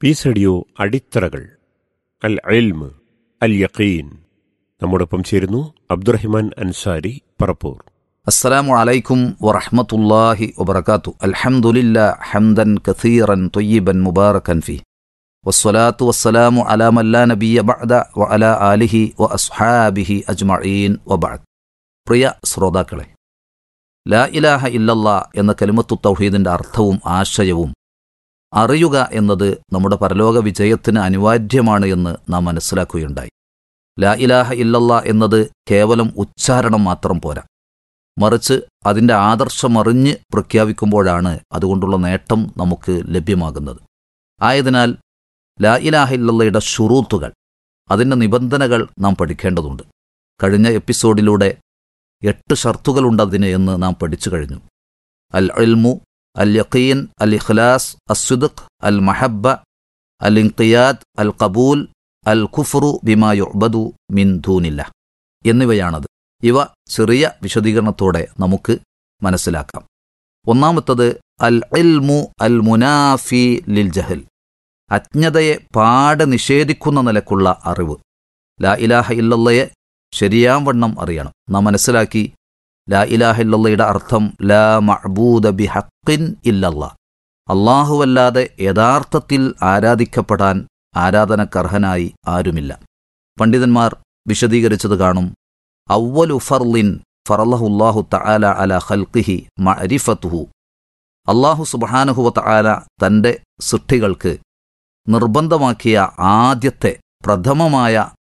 piece radio അടിത്തറകൾ അൽ ഇൽമ് അൽ യഖീൻ നമ്മോടൊപ്പം ചേരുന്നു അബ്ദുറഹിമാൻ അൻസാരി പറപ്പൂർ السلام عليكم ورحمة الله وبركاته الحمد لله حمدا كثيرا طيبا مباركا فيه والصلاة والسلام على من لا نبي بعد وعلى آله وأصحابه أجمعين وبعد പ്രിയ ശ്രോതാക്കളെ ലാ ഇലാഹ ഇല്ലല്ല എന്ന കലിമത്തു തൗഹീദിന്റെ അർത്ഥവും ആശയവും അറിയുക എന്നത് നമ്മുടെ പരലോക വിജയത്തിന് അനിവാര്യമാണ് എന്ന് നാം മനസ്സിലാക്കുകയുണ്ടായി ലാ ഇലാഹ ഇല്ലല്ല എന്നത് കേവലം ഉച്ചാരണം മാത്രം പോരാ മറിച്ച് അതിൻ്റെ ആദർശമറിഞ്ഞ് പ്രഖ്യാപിക്കുമ്പോഴാണ് അതുകൊണ്ടുള്ള നേട്ടം നമുക്ക് ലഭ്യമാകുന്നത് ആയതിനാൽ ലാ ഇലാഹ ഇല്ലല്ലയുടെ ഷുറൂത്തുകൾ അതിൻ്റെ നിബന്ധനകൾ നാം പഠിക്കേണ്ടതുണ്ട് കഴിഞ്ഞ എപ്പിസോഡിലൂടെ എട്ട് ഷർത്തുകളുണ്ടതിന് എന്ന് നാം പഠിച്ചു കഴിഞ്ഞു അൽ ഇൽമു അൽ യഖീൻ അൽ ഇഖ്ലാസ് അസ്സുദഖ് അൽ മഹബ്ബ അൽ ഇൻഖിയാദ് അൽ കബൂൽ അൽ കുഫ്റു ബിമാ യുഅ്ബദു മിൻ ദൂനില്ല എന്നിവയാണത് ഇവ ചെറിയ വിശദീകരണത്തോടെ നമുക്ക് മനസ്സിലാക്കാം ഒന്നാമത്തത് അൽ ഇൽമു അൽ മുനാഫി ലിൽ ജഹൽ അജ്ഞതയെ പാടെ നിഷേധിക്കുന്ന നിലക്കുള്ള അറിവ് ലാ ഇലാഹ ഇല്ലല്ലയെ ശരിയാവണ്ണം അറിയണം നാം മനസ്സിലാക്കി ലാ ഇലാഹ ഇല്ലല്ലയുടെ അർത്ഥം ലാ മഅബൂദ ബി ഹക്കിൻ ഇല്ലല്ല അള്ളാഹുവല്ലാതെ യഥാർത്ഥത്തിൽ ആരാധിക്കപ്പെടാൻ ആരാധനക്കർഹനായി ആരുമില്ല പണ്ഡിതന്മാർ വിശദീകരിച്ചത് കാണും അവലു ഫർലിൻ ഫറലഹുല്ലാഹു തആല അല ഖൽഖിഹി മഅരിഫത്തുഹു അള്ളാഹു സുബ്ഹാനഹു തആല തന്റെ സൃഷ്ടികൾക്ക് നിർബന്ധമാക്കിയ ആദ്യത്തെ പ്രഥമമായ